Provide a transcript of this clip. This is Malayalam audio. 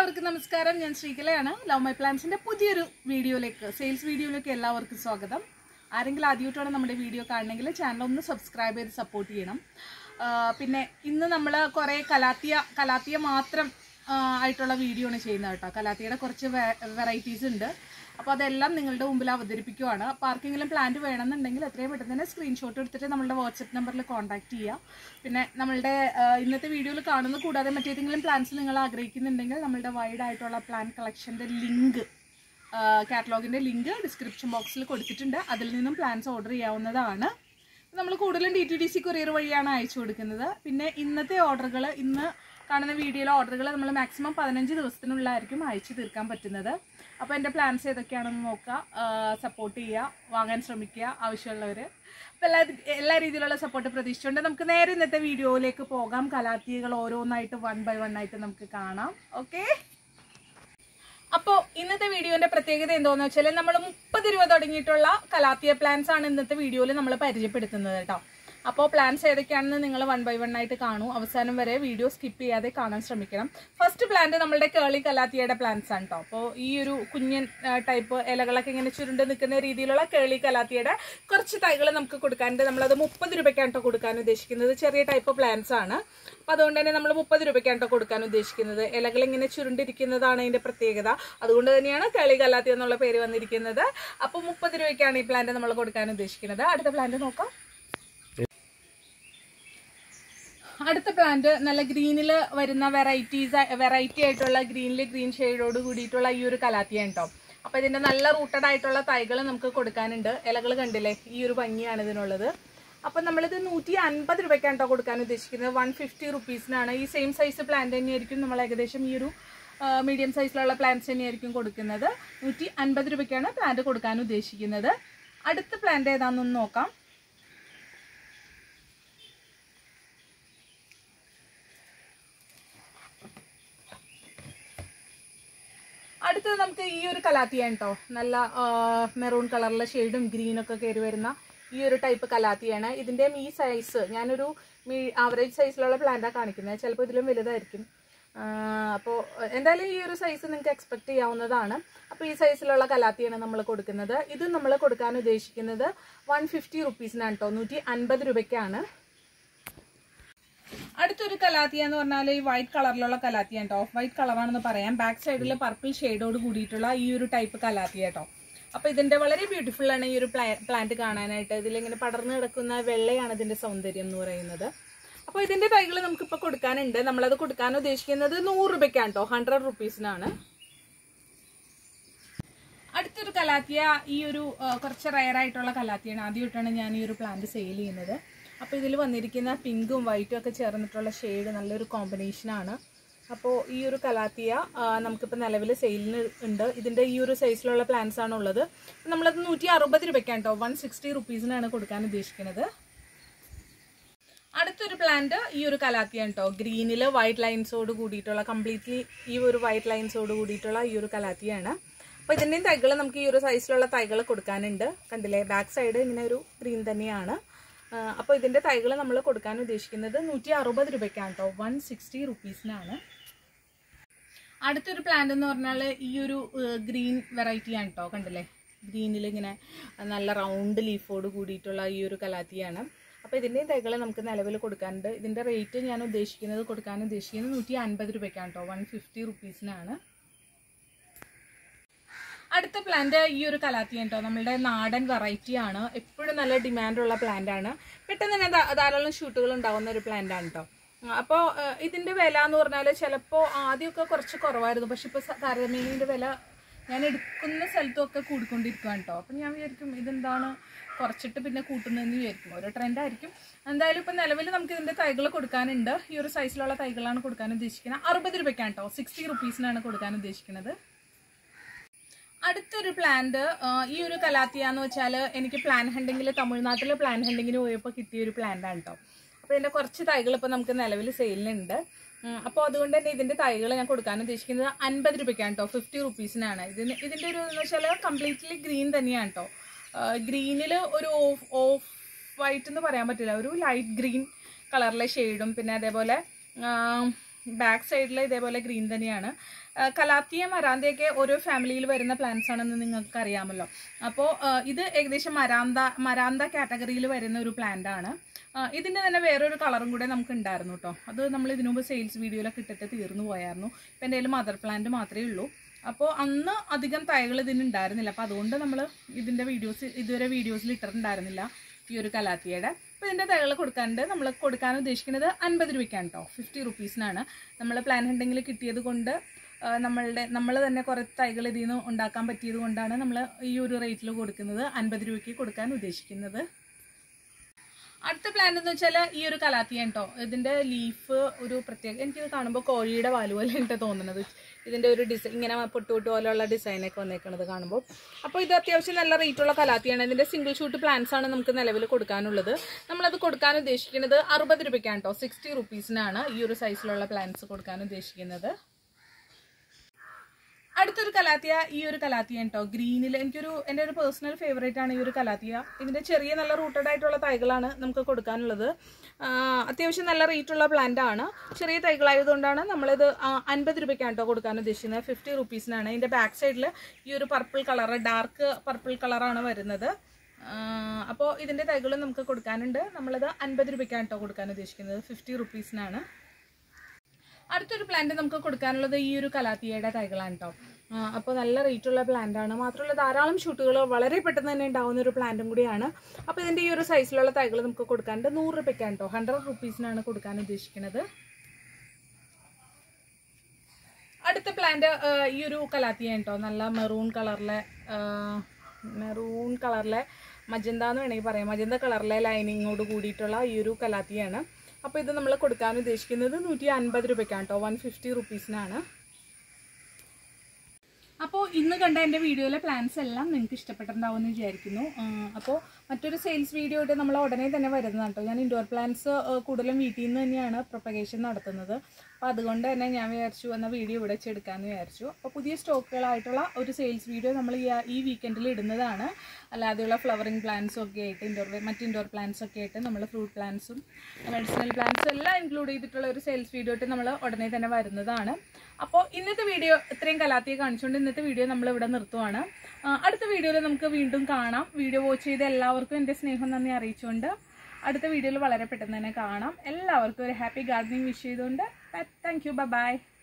എല്ലാവർക്കും നമസ്കാരം ഞാൻ ശ്രീകലയാണ് ലവ് മൈ പ്ലാൻസിന്റെ പുതിയൊരു വീഡിയോയിലേക്ക് സെയിൽസ് വീഡിയോയിലേക്ക് എല്ലാവർക്കും സ്വാഗതം ആരെങ്കിലും ആദ്യമായിട്ടാണ് നമ്മുടെ വീഡിയോ കാണണമെങ്കിൽ ചാനൽ ഒന്ന് സബ്സ്ക്രൈബ് ചെയ്ത് സപ്പോർട്ട് ചെയ്യണം ആ, പിന്നെ ഇന്ന് നമ്മൾ കുറേ കലാത്തിയ കലാത്തിയ മാത്രം ആ, ആയിട്ടുള്ള വീഡിയോ ആണ് ചെയ്യുന്നത് കേട്ടോ കലാത്തിയുടെ കുറച്ച് വെറൈറ്റീസ് ഉണ്ട് അപ്പോൾ അതെല്ലാം നിങ്ങളുടെ മുമ്പിൽ അവതരിപ്പിക്കുവാണ് അപ്പോൾ ആർക്കെങ്കിലും പ്ലാന്റ് വേണമെന്നുണ്ടെങ്കിൽ എത്രയും പെട്ടെന്ന് തന്നെ സ്ക്രീൻഷോട്ട് എടുത്തിട്ട് നമ്മളുടെ വാട്സപ്പ് നമ്പറിൽ കോൺടാക്ട് ചെയ്യുക പിന്നെ നമ്മളുടെ ആ, ഇന്നത്തെ വീഡിയോയിൽ കാണുന്ന കൂടാതെ മറ്റേതെങ്കിലും പ്ലാൻസ് നിങ്ങൾ ആഗ്രഹിക്കുന്നുണ്ടെങ്കിൽ നമ്മളുടെ വൈഡ് ആയിട്ടുള്ള പ്ലാൻ കളക്ഷൻ്റെ ലിങ്ക് കാറ്റലോഗിൻ്റെ ലിങ്ക് ഡിസ്ക്രിപ്ഷൻ ബോക്സിൽ കൊടുത്തിട്ടുണ്ട് അതിൽ നിന്നും പ്ലാൻസ് ഓർഡർ ചെയ്യാവുന്നതാണ് നമ്മൾ കൂടുതലും D T D C courier വഴിയാണ് അയച്ചു കൊടുക്കുന്നത് പിന്നെ ഇന്നത്തെ ഓർഡറുകൾ ഇന്ന് കാണുന്ന വീഡിയോയിലെ ഓർഡറുകൾ നമ്മൾ മാക്സിമം പതിനഞ്ച് ദിവസത്തിനുള്ളിലായിരിക്കും അയച്ചു തീർക്കാൻ പറ്റുന്നത് അപ്പോൾ എൻ്റെ പ്ലാൻസ് ഏതൊക്കെയാണെന്ന് നോക്കുക സപ്പോർട്ട് ചെയ്യുക വാങ്ങാൻ ശ്രമിക്കുക ആവശ്യമുള്ളവർ അപ്പോൾ എല്ലാ എല്ലാ രീതിയിലുള്ള സപ്പോർട്ട് പ്രതീക്ഷിച്ചുകൊണ്ട് നമുക്ക് നേരെ ഇന്നത്തെ വീഡിയോയിലേക്ക് പോകാം കലാത്തികൾ ഓരോന്നായിട്ട് വൺ ബൈ വൺ ആയിട്ട് നമുക്ക് കാണാം ഓക്കെ അപ്പോൾ ഇന്നത്തെ വീഡിയോന്റെ പ്രത്യേകത എന്തോന്ന് വെച്ചാൽ നമ്മൾ മുപ്പത് രൂപ തുടങ്ങിയിട്ടുള്ള കലാത്തിയ പ്ലാൻസ് ആണ് ഇന്നത്തെ വീഡിയോയിൽ നമ്മൾ പരിചയപ്പെടുത്തുന്നത് കേട്ടോ അപ്പോൾ പ്ലാൻസ് ഏതൊക്കെയാണെന്ന് നിങ്ങൾ വൺ ബൈ വൺ ആയിട്ട് കാണൂ അവസാനം വരെ വീഡിയോ സ്കിപ്പ് ചെയ്യാതെ കാണാൻ ശ്രമിക്കണം ഫസ്റ്റ് പ്ലാന്റ് നമ്മളുടെ കേളി കലാത്തിയുടെ പ്ലാന്റ്സ് ആണ് കേട്ടോ അപ്പോൾ ഈ ഒരു കുഞ്ഞൻ ടൈപ്പ് ഇലകളൊക്കെ ഇങ്ങനെ ചുരുണ്ട് നിൽക്കുന്ന രീതിയിലുള്ള കേളി കലാത്തിയുടെ കുറച്ച് തൈകൾ നമുക്ക് കൊടുക്കാനുണ്ട് നമ്മളത് മുപ്പത് രൂപയ്ക്കാണ് കേട്ടോ കൊടുക്കാൻ ഉദ്ദേശിക്കുന്നത് ചെറിയ ടൈപ്പ് പ്ലാന്റ്സ് ആണ് അപ്പോൾ അതുകൊണ്ട് തന്നെ നമ്മൾ മുപ്പത് രൂപയ്ക്കാണ് കേട്ടോ കൊടുക്കാൻ ഉദ്ദേശിക്കുന്നത് ഇലകൾ ഇങ്ങനെ ചുരുണ്ടിരിക്കുന്നതാണ് അതിന്റെ പ്രത്യേകത അതുകൊണ്ട് തന്നെയാണ് കളി കലാത്തി എന്നുള്ള പേര് വന്നിരിക്കുന്നത് അപ്പോൾ മുപ്പത് രൂപയ്ക്കാണ് ഈ പ്ലാന്റ് നമ്മൾ കൊടുക്കാൻ ഉദ്ദേശിക്കുന്നത് അടുത്ത പ്ലാന്റ് നോക്കാം അടുത്ത പ്ലാന്റ് നല്ല ഗ്രീനിൽ വരുന്ന വെറൈറ്റീസ് വെറൈറ്റി ആയിട്ടുള്ള ഗ്രീനിൽ ഗ്രീൻ ഷെയ്ഡോട് കൂടിയിട്ടുള്ള ഈ ഒരു കലാത്തിയാണ് കേട്ടോ അപ്പോൾ ഇതിന്റെ നല്ല റൂട്ടഡ് ആയിട്ടുള്ള തൈകൾ നമുക്ക് കൊടുക്കാനുണ്ട് ഇലകൾ കണ്ടില്ലേ ഈ ഒരു ഭംഗിയാണ് ഇതിനുള്ളത് അപ്പം നമ്മളിത് നൂറ്റി അൻപത് രൂപയ്ക്കാണ് കേട്ടോ കൊടുക്കാൻ ഉദ്ദേശിക്കുന്നത് വൺ ഫിഫ്റ്റി റുപ്പീസിനാണ് ഈ സെയിം സൈസ് പ്ലാന്റ് തന്നെയായിരിക്കും നമ്മൾ ഏകദേശം ഈ ഒരു മീഡിയം സൈസിലുള്ള പ്ലാന്റ്സ് തന്നെയായിരിക്കും കൊടുക്കുന്നത് നൂറ്റി അൻപത് രൂപയ്ക്കാണ് പ്ലാന്റ് കൊടുക്കാൻ ഉദ്ദേശിക്കുന്നത് അടുത്ത പ്ലാന്റ് ഏതാണെന്നൊന്ന് നോക്കാം അടുത്തത് നമുക്ക് ഈ ഒരു കലാത്തിയാണ് കേട്ടോ നല്ല മെറൂൺ കളറിലെ ഷെയ്ഡും ഗ്രീനൊക്കെ കയറി വരുന്ന ഈ ഒരു ടൈപ്പ് കലാത്തിയാണ് ഇതിൻ്റെയും ഈ സൈസ് ഞാനൊരു മീ ആവറേജ് സൈസിലുള്ള പ്ലാന്റാണ് കാണിക്കുന്നത് ചിലപ്പോൾ ഇതിലും വലുതായിരിക്കും അപ്പോൾ എന്തായാലും ഈ ഒരു സൈസ് നിങ്ങൾക്ക് എക്സ്പെക്ട് ചെയ്യാവുന്നതാണ് അപ്പോൾ ഈ സൈസിലുള്ള കലാത്തിയാണ് നമ്മൾ കൊടുക്കുന്നത് ഇത് നമ്മൾ കൊടുക്കാൻ ഉദ്ദേശിക്കുന്നത് വൺ ഫിഫ്റ്റി റുപ്പീസിനാണ് കേട്ടോ നൂറ്റി അൻപത് രൂപയ്ക്കാണ് അടുത്തൊരു കലാത്തിയ എന്ന് പറഞ്ഞാൽ ഈ വൈറ്റ് കളറിലുള്ള കലാത്തിയ കേട്ടോ ഓഫ് വൈറ്റ് കളറാണെന്ന് പറയാം ബാക്ക് സൈഡിൽ പർപ്പിൾ ഷെയ്ഡോട് കൂടിയിട്ടുള്ള ഈ ഒരു ടൈപ്പ് കലാത്തിയ കേട്ടോ അപ്പോൾ ഇതിന്റെ വളരെ ബ്യൂട്ടിഫുൾ ആണ് ഈ ഒരു പ്ലാന്റ് കാണാനായിട്ട് ഇതിലിങ്ങനെ പടർന്നു കിടക്കുന്ന വെള്ളയാണ് ഇതിന്റെ സൗന്ദര്യം എന്ന് പറയുന്നത് അപ്പോൾ ഇതിന്റെ തൈകൾ നമുക്കിപ്പോൾ കൊടുക്കാനുണ്ട് നമ്മളത് കൊടുക്കാൻ ഉദ്ദേശിക്കുന്നത് നൂറ് രൂപയ്ക്കാണ് കേട്ടോ ഹൺഡ്രഡ് റുപ്പീസിനാണ് അടുത്തൊരു കലാത്തിയ ഈ ഒരു ആ, കുറച്ച് റയർ ആയിട്ടുള്ള കലാത്തിയാണ് ആദ്യമായിട്ടാണ് ഞാൻ ഈ ഒരു പ്ലാന്റ് സെയിൽ ചെയ്യുന്നത് അപ്പോൾ ഇതിൽ വന്നിരിക്കുന്ന പിങ്കും വൈറ്റും ഒക്കെ ചേർന്നിട്ടുള്ള ഷെയ്ഡ് നല്ലൊരു കോമ്പിനേഷനാണ് അപ്പോൾ ഈ ഒരു കലാത്തിയ ആ, നമുക്കിപ്പോൾ നിലവിൽ സെയിലിന് ഉണ്ട് ഇതിൻ്റെ ഈ ഒരു സൈസിലുള്ള പ്ലാന്റ്സ് ആണ് ഉള്ളത് നമ്മളത് നൂറ്റി അറുപത് രൂപയ്ക്കാണ് കേട്ടോ വൺ സിക്സ്റ്റി റുപ്പീസിനാണ് കൊടുക്കാൻ ഉദ്ദേശിക്കുന്നത് അടുത്തൊരു പ്ലാന്റ് ഈ ഒരു കലാത്തിയാണ് കേട്ടോ ഗ്രീനിൽ വൈറ്റ് ലൈൻസോട് കൂടിയിട്ടുള്ള കംപ്ലീറ്റ്ലി ഈ ഒരു വൈറ്റ് ലൈൻസോട് കൂടിയിട്ടുള്ള ഈ ഒരു കലാത്തിയാണ് അപ്പോൾ ഇതിൻ്റെയും തൈകൾ നമുക്ക് ഈ ഒരു സൈസിലുള്ള തൈകൾ കൊടുക്കാനുണ്ട് കണ്ടില്ലേ ബാക്ക് സൈഡ് ഇങ്ങനെ ഒരു ഗ്രീൻ തന്നെയാണ് അപ്പോൾ ഇതിൻ്റെ തൈകൾ നമ്മൾ കൊടുക്കാൻ ഉദ്ദേശിക്കുന്നത് നൂറ്റി അറുപത് രൂപയ്ക്കാണ് കേട്ടോ വൺ സിക്സ്റ്റി റുപ്പീസിനാണ് അടുത്തൊരു പ്ലാന്റ് എന്ന് പറഞ്ഞാൽ ഈ ഒരു ഗ്രീൻ വെറൈറ്റിയാണ് കേട്ടോ കണ്ടില്ലേ ഗ്രീനിൽ ഇങ്ങനെ നല്ല റൗണ്ട് ലീഫോട് കൂടിയിട്ടുള്ള ഈ ഒരു കലാത്തിയാണ് അപ്പോൾ ഇതിൻ്റെയും തൈകൾ നമുക്ക് നിലവിൽ കൊടുക്കാനുണ്ട് ഇതിൻ്റെ റേറ്റ് ഞാൻ ഉദ്ദേശിക്കുന്നത് കൊടുക്കാൻ ഉദ്ദേശിക്കുന്നത് നൂറ്റി അൻപത് രൂപയ്ക്കാണ് കേട്ടോ വൺ ഫിഫ്റ്റി റുപ്പീസിനാണ് അടുത്ത പ്ലാന്റ് ഈ ഒരു കലാത്തി കേട്ടോ നമ്മളുടെ നാടൻ വെറൈറ്റി ആണ് എപ്പോഴും നല്ല ഡിമാൻഡുള്ള പ്ലാന്റ് ആണ് പെട്ടെന്ന് തന്നെ ധാ- ധാരാളം ഷൂട്ടുകൾ ഉണ്ടാവുന്ന ഒരു പ്ലാന്റ് ആണ് കേട്ടോ അപ്പോൾ ഇതിന്റെ വില എന്ന് പറഞ്ഞാൽ ചിലപ്പോൾ ആദ്യമൊക്കെ കുറച്ച് കുറവായിരുന്നു പക്ഷെ ഇപ്പോൾ താരതമ്യേനയുടെ വില ഞാൻ എടുക്കുന്ന സ്ഥലത്തൊക്കെ കൂടിക്കൊണ്ടിരിക്കുകയാണ് കേട്ടോ അപ്പം ഞാൻ വിചാരിക്കും ഇതെന്താണ് കുറച്ചിട്ട് പിന്നെ കൂട്ടുന്നതെന്ന് വിചാരിക്കും ഓരോ ട്രെൻഡ് ആയിരിക്കും എന്തായാലും ഇപ്പം നിലവിൽ നമുക്ക് ഇതിന്റെ തൈകൾ കൊടുക്കാനുണ്ട് ഈ ഒരു സൈസിലുള്ള തൈകളാണ് കൊടുക്കാൻ ഉദ്ദേശിക്കുന്നത് അറുപത് രൂപയ്ക്കാണ് കേട്ടോ സിക്സ്റ്റി റുപ്പീസിനാണ് കൊടുക്കാൻ ഉദ്ദേശിക്കുന്നത് അടുത്തൊരു പ്ലാന്റ് ഈ ഒരു കലാത്തിയ എന്ന് വെച്ചാൽ എനിക്ക് പ്ലാൻ ഹണ്ടിങ്ങിൽ തമിഴ്നാട്ടിൽ പ്ലാൻ ഹണ്ടിങ്ങിന് പോയപ്പോൾ കിട്ടിയ ഒരു പ്ലാന്റ് ആണ് കേട്ടോ അപ്പോൾ ഇതിൻ്റെ കുറച്ച് തൈകൾ ഇപ്പോൾ നമുക്ക് നിലവിൽ സെയിലിനുണ്ട് അപ്പോൾ അതുകൊണ്ട് തന്നെ ഇതിൻ്റെ തൈകൾ ഞാൻ കൊടുക്കാൻ ഉദ്ദേശിക്കുന്നത് അൻപത് രൂപയ്ക്കാണ് കേട്ടോ ഫിഫ്റ്റി റുപ്പീസിനാണ് ഇതിന് ഇതിൻ്റെ ഒരു എന്ന് വെച്ചാൽ കംപ്ലീറ്റ്ലി ഗ്രീൻ തന്നെയാണ് കേട്ടോ ഗ്രീനിൽ ഒരു ഓഫ് ഓഫ് വൈറ്റ് എന്ന് പറയാൻ പറ്റില്ല ഒരു ലൈറ്റ് ഗ്രീൻ കളറിലെ ഷെയ്ഡും പിന്നെ അതേപോലെ ആ, ബാക്ക് സൈഡിൽ ഇതേപോലെ ഗ്രീൻ തന്നെയാണ് ആ, കലാത്തിയ മരാന്തയൊക്കെ ഓരോ ഫാമിലിയിൽ വരുന്ന പ്ലാന്റ്സ് ആണെന്ന് നിങ്ങൾക്ക് അറിയാമല്ലോ അപ്പോൾ ഇത് ഏകദേശം മരാന്ത മരാന്ത കാറ്റഗറിയിൽ വരുന്ന ഒരു പ്ലാന്റ് ആണ് ആ, ഇതിന്റെ തന്നെ വേറൊരു കളറും കൂടെ നമുക്ക് ഉണ്ടായിരുന്നു കേട്ടോ അത് നമ്മൾ ഇതിനു മുമ്പ് സെയിൽസ് വീഡിയോയിലൊക്കെ ഇട്ടിട്ട് തീർന്നു പോയായിരുന്നു ഇപ്പം എൻ്റെ കയ്യിൽ മദർ പ്ലാന്റ് മാത്രമേ ഉള്ളൂ അപ്പോൾ അന്ന് അധികം തൈകൾ ഇതിന് ഉണ്ടായിരുന്നില്ല അപ്പോൾ അതുകൊണ്ട് നമ്മൾ ഇതിൻ്റെ വീഡിയോസ് ഇതുവരെ വീഡിയോസിൽ ഇട്ടിട്ടുണ്ടായിരുന്നില്ല ഈ ഒരു കലാത്തിയുടെ അപ്പോൾ ഇതിൻ്റെ തൈകൾ കൊടുക്കാനുണ്ട് നമ്മൾ കൊടുക്കാൻ ഉദ്ദേശിക്കുന്നത് അൻപത് രൂപയ്ക്കാണ് കേട്ടോ ഫിഫ്റ്റി റുപ്പീസിനാണ് നമ്മൾ പ്ലാൻ ഉണ്ടെങ്കിൽ കിട്ടിയത് കൊണ്ട് ആ, നമ്മളുടെ നമ്മൾ തന്നെ കുറേ തൈകൾ ഇതിൽ നിന്ന് ഉണ്ടാക്കാൻ പറ്റിയത് കൊണ്ടാണ് നമ്മൾ ഈ ഒരു റേറ്റിൽ കൊടുക്കുന്നത് അൻപത് രൂപയ്ക്ക് കൊടുക്കാൻ ഉദ്ദേശിക്കുന്നത് അടുത്ത പ്ലാന്റ് എന്ന് വെച്ചാൽ ഈ ഒരു കലാത്തിയാണ് കേട്ടോ ഇതിന്റെ ലീഫ് ഒരു പ്രത്യേക എനിക്കിത് കാണുമ്പോൾ കോഴിയുടെ വാല് പോലെ എനിക്ക് തോന്നുന്നത് ഇതിന്റെ ഒരു ഡിസൈൻ ഇങ്ങനെ പൊട്ട് പൊട്ട് പോലെയുള്ള ഡിസൈനൊക്കെ വന്നേക്കണത് കാണുമ്പോൾ അപ്പോൾ ഇത് അത്യാവശ്യം നല്ല റേറ്റുള്ള കലാത്തിയാണ് ഇതിന്റെ സിംഗിൾ ഷൂട്ട് പ്ലാന്റ്സ് ആണ് നമുക്ക് നിലവിൽ കൊടുക്കാനുള്ളത് നമ്മളത് കൊടുക്കാൻ ഉദ്ദേശിക്കുന്നത് അറുപത് രൂപയ്ക്കാണ് കേട്ടോ സിക്സ്റ്റി റുപ്പീസിനാണ് ഈ ഒരു സൈസിലുള്ള പ്ലാന്റ്സ് കൊടുക്കാൻ ഉദ്ദേശിക്കുന്നത് അടുത്തൊരു കലാത്തിയ ഈ ഒരു കലാത്തിയ കേട്ടോ ഗ്രീനിൽ എനിക്കൊരു എൻ്റെ ഒരു പേഴ്സണൽ ഫേവറേറ്റ് ആണ് ഈ ഒരു കലാത്തിയ ഇതിൻ്റെ ചെറിയ നല്ല റൂട്ടഡ് ആയിട്ടുള്ള തൈകളാണ് നമുക്ക് കൊടുക്കാനുള്ളത് ആ, അത്യാവശ്യം നല്ല റേറ്റുള്ള പ്ലാന്റ് ആണ് ചെറിയ തൈകളായതുകൊണ്ടാണ് നമ്മളിത് അൻപത് രൂപയ്ക്കാണ് കേട്ടോ കൊടുക്കാൻ ഉദ്ദേശിക്കുന്നത് ഫിഫ്റ്റി റുപ്പീസിനാണ് ഇതിൻ്റെ ബാക്ക് സൈഡിൽ ഈ ഒരു പർപ്പിൾ കളർ ഡാർക്ക് പർപ്പിൾ കളറാണ് വരുന്നത് അപ്പോൾ ഇതിൻ്റെ തൈകൾ നമുക്ക് കൊടുക്കാനുണ്ട് നമ്മളത് അൻപത് രൂപയ്ക്കാണ് കേട്ടോ കൊടുക്കാൻ ഉദ്ദേശിക്കുന്നത് ഫിഫ്റ്റി റുപ്പീസിനാണ് അടുത്തൊരു പ്ലാന്റ് നമുക്ക് കൊടുക്കാനുള്ളത് ഈ ഒരു കലാത്തിയയുടെ തൈകളാണ് കേട്ടോ അപ്പോൾ നല്ല റേറ്റുള്ള പ്ലാന്റ് ആണ് മാത്രമല്ല ധാരാളം ഷൂട്ടുകൾ വളരെ പെട്ടെന്ന് തന്നെ ഉണ്ടാവുന്ന ഒരു പ്ലാന്റും കൂടിയാണ് അപ്പോൾ ഇതിൻ്റെ ഈ ഒരു സൈസിലുള്ള തൈകൾ നമുക്ക് കൊടുക്കാനുണ്ട് നൂറ് രൂപയ്ക്കാണ് കേട്ടോ ഹൺഡ്രഡ് റുപ്പീസിനാണ് കൊടുക്കാൻ ഉദ്ദേശിക്കുന്നത് അടുത്ത പ്ലാന്റ് ഈ ഒരു കലാത്തിയാണ് കേട്ടോ നല്ല മെറൂൺ കളറിലെ മെറൂൺ കളറിലെ മജന്ത എന്ന് വേണമെങ്കിൽ പറയാം മജന്ത കളറിലെ ലൈനിങ്ങോട് കൂടിയിട്ടുള്ള ഈ ഒരു കലാത്തിയാണ് അപ്പോൾ ഇത് നമ്മൾ കൊടുക്കാൻ ഉദ്ദേശിക്കുന്നത് നൂറ്റി അൻപത് രൂപയ്ക്കാണ് കേട്ടോ വൺ ഫിഫ്റ്റി റുപ്പീസിനാണ് അപ്പോൾ ഇന്ന് കണ്ട എൻ്റെ വീഡിയോയിലെ പ്ലാൻസ് എല്ലാം നിങ്ങൾക്ക് ഇഷ്ടപ്പെട്ടിട്ടുണ്ടാവും എന്ന് വിചാരിക്കുന്നു അപ്പോൾ മറ്റൊരു സെയിൽസ് വീഡിയോ ആയിട്ട് നമ്മൾ ഉടനെ തന്നെ വരുന്നതാണ് കേട്ടോ ഞാൻ ഇൻഡോർ പ്ലാന്റ്സ് കൂടുതലും വീട്ടിൽ നിന്ന് തന്നെയാണ് പ്രൊപ്പഗേഷൻ നടത്തുന്നത് അപ്പോൾ അതുകൊണ്ട് തന്നെ ഞാൻ വിചാരിച്ചു എന്ന വീഡിയോ ഇവിടെ വെച്ചെടുക്കാമെന്ന് വിചാരിച്ചു അപ്പോൾ പുതിയ സ്റ്റോക്കുകളായിട്ടുള്ള ഒരു സെയിൽസ് വീഡിയോ നമ്മൾ ഈ ഈ വീക്കെൻഡിൽ ഇടുന്നതാണ് അല്ലാതെയുള്ള ഫ്ലവറിങ് പ്ലാന്റ്സും ഒക്കെ ആയിട്ട് ഇൻഡോർ മറ്റ് ഇൻഡോർ പ്ലാന്റ്സ് ഒക്കെ ആയിട്ട് നമ്മൾ ഫ്രൂട്ട് പ്ലാന്റ്സും മെഡിസിനൽ പ്ലാന്റ്സും എല്ലാം ഇൻക്ലൂഡ് ചെയ്തിട്ടുള്ള ഒരു സെയിൽസ് വീഡിയോ ആയിട്ട് നമ്മൾ ഉടനെ തന്നെ വരുന്നതാണ് അപ്പോൾ ഇന്നത്തെ വീഡിയോ ഇത്രയും കലാത്തിയെ കാണിച്ചുകൊണ്ട് ഇന്നത്തെ വീഡിയോ നമ്മൾ ഇവിടെ നിർത്തുവാണ് ആ, അടുത്ത വീഡിയോയിൽ നമുക്ക് വീണ്ടും കാണാം വീഡിയോ വാച്ച് ചെയ്ത എല്ലാവർക്കും എൻ്റെ സ്നേഹം നന്ദി അറിയിച്ചുകൊണ്ട് അടുത്ത വീഡിയോയിൽ വളരെ പെട്ടെന്ന് തന്നെ കാണാം എല്ലാവർക്കും ഒരു ഹാപ്പി ഗാർഡനിങ് വിഷ് ചെയ്തുകൊണ്ട് താങ്ക് യു ബൈ